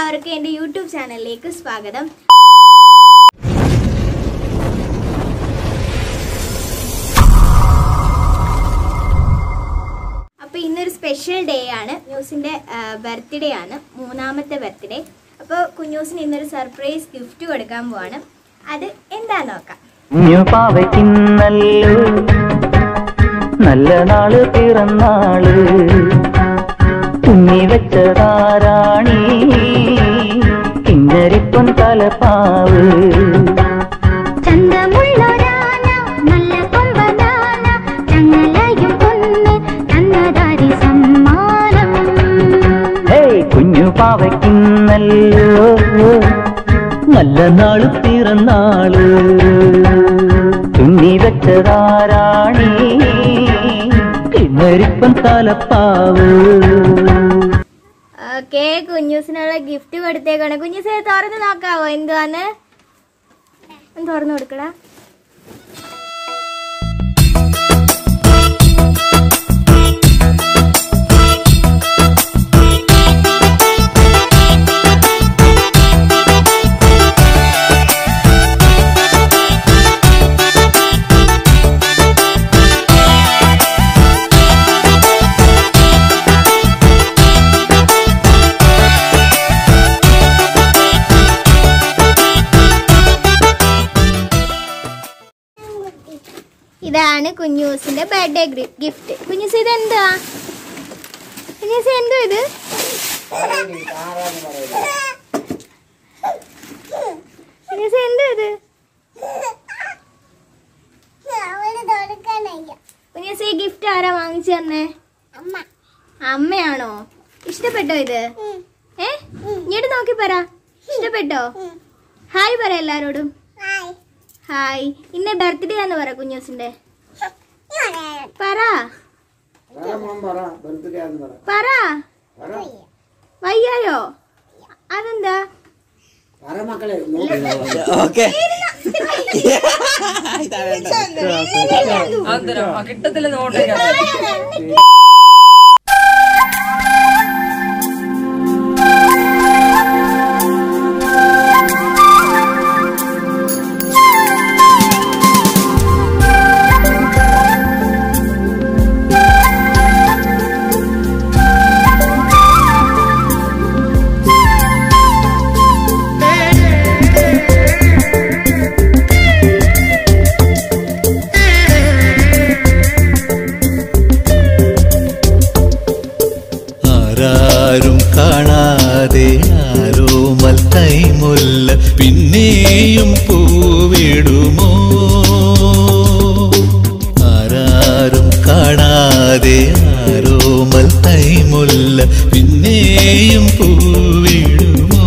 എല്ലാവർക്കും എൻ്റെ യൂട്യൂബ് ചാനലിലേക്ക് സ്വാഗതം അപ്പോൾ ഇന്നൊരു സ്പെഷ്യൽ ഡേ ആണ് ന്യൂസിൻ്റെ ബർത്ത്ഡേ ആണ് മൂന്നാമത്തെ ബർത്ത്ഡേ അപ്പോൾ കുഞ്ഞൂസിന് ഇന്നൊരു സർപ്രൈസ് ഗിഫ്റ്റ് കൊടുക്കാൻ പോവാണ് അത് എന്താന്ന് നോക്കാം കുഞ്ഞുപാവയ്ക്കിന്നല്ലോ നല്ല നാള് പിറന്നാള് കുഞ്ഞി വെച്ചതാരാണി കിഞ്ഞരിപ്പൻ തലപ്പാവ് ചന്തമുള്ളൊരാന നല്ല കൊമ്പനാന ചങ്ങലയും പൊന്ന് തന്നതാരി സമ്മാനം ഹേയ് കുഞ്ഞുപാവയ്ക്കിന്നല്ലോ നല്ല നാള് പിറന്നാള് കുഞ്ഞി വെച്ചതാരാണി കിഞ്ഞരിപ്പൻ തലപ്പാവ് ഓക്കെ കുഞ്ഞൂസിനുള്ള ഗിഫ്റ്റ് കൊടുത്തേക്കാണ് കുഞ്ഞൂസ് തുറന്ന് നോക്കാവോ എന്തുവാന്ന് ഒന്ന് തുറന്നു കൊടുക്കടാ ഇതാണ് കുഞ്ഞൂസിന്റെ ബർത്ത്ഡേ ഗിഫ്റ്റ് കുഞ്ഞൂസ് ഇത് എന്താ കുഞ്ഞൂസ് എന്തോ ഇത് കുഞ്ഞൂസ് എന്തോ ഇത് കുഞ്ഞൂസ് ഈ ഗിഫ്റ്റ് ആരാ വാങ്ങിച്ചു തന്നേ അമ്മയാണോ ഇഷ്ടപ്പെട്ടോ ഇത് ഏ ഇങ്ങോട്ട് നോക്കി പറ ഇഷ്ടപ്പെട്ടോ ഹായ് പറ എല്ലാരോടും ഹായ് ഇന്ന് ബർത്ത്ഡേ ആന്ന് പറ കുഞ്ഞൂസിന്റെ പറ പറ വയ്യായോ അതെന്താ കിട്ടത്തില്ല നോട്ടേക്കാ ആരാരും കാണാതെ ആരോമൽ കൈമുല്ല പിന്നെയും പൂവിടുമോ ആരാരും കാണാതെ ആരോമൽ കൈമുല്ല പിന്നെയും പൂവിടുമോ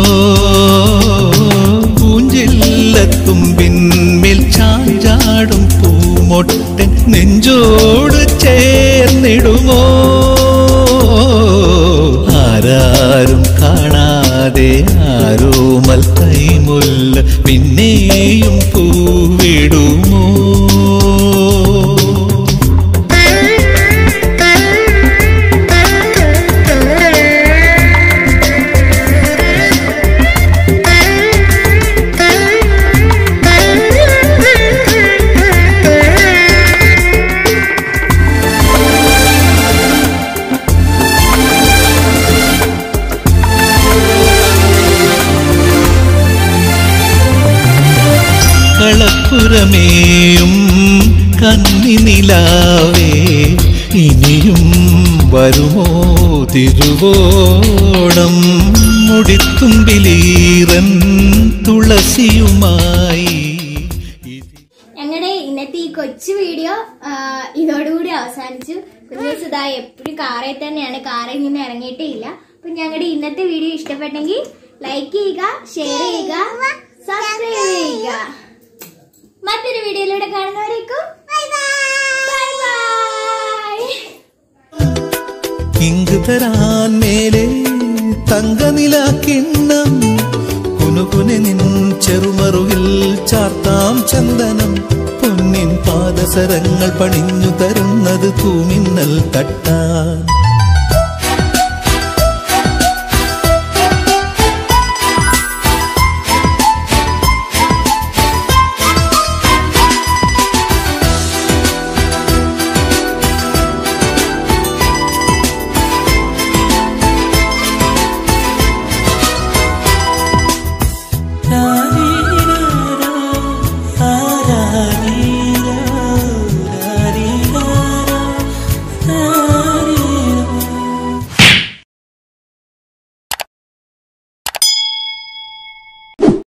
പൂഞ്ചില്ലത്തുമ്പിന്മേൽ ചാഞ്ചാടും പൂമൊട്ടൻ നെഞ്ചോട് ചേർന്നിടുമോ ആരാരും കാണാതെ ആരോമൽ കൈമുല്ല പിന്നെയും പൂവിടുമോ കളപ്പുരമേയും കന്നി നിലാവേ ഇനിയും വരുമോ തിരുവോണം മുടിത്തുമ്പിലീറൻ തുളസിയുമായി ഞങ്ങളുടെ ഇന്നത്തെ ഈ കൊച്ചു വീഡിയോ ആ, ഇതോടുകൂടി അവസാനിച്ചു കുഞ്ഞൂസ് ഇതാ എപ്പോഴും കാറിൽ തന്നെയാണ് കാറിൽ നിന്ന് ഇറങ്ങിയിട്ടേ ഇല്ല അപ്പൊ ഞങ്ങളുടെ ഇന്നത്തെ വീഡിയോ ഇഷ്ടപ്പെട്ടെങ്കിൽ ലൈക്ക് ചെയ്യുക ഷെയർ ചെയ്യുക സബ്സ്ക്രൈബ് ചെയ്യുക മറ്റൊരു വീഡിയോയിലൂടെ കാണുന്നവരേക്കും ബൈ ബൈ ഇങ്ക് തരാൻ മേലെ തങ്കനില കിണ്ണം കുനുകുനെ നിൻ ചെറുമറുകിൽ ചാർത്താം ചന്ദനം പൊന്നിൻ പാദസരങ്ങൾ പണിഞ്ഞു തരുന്നത് തൂമിന്നൽ തട്ടാൻ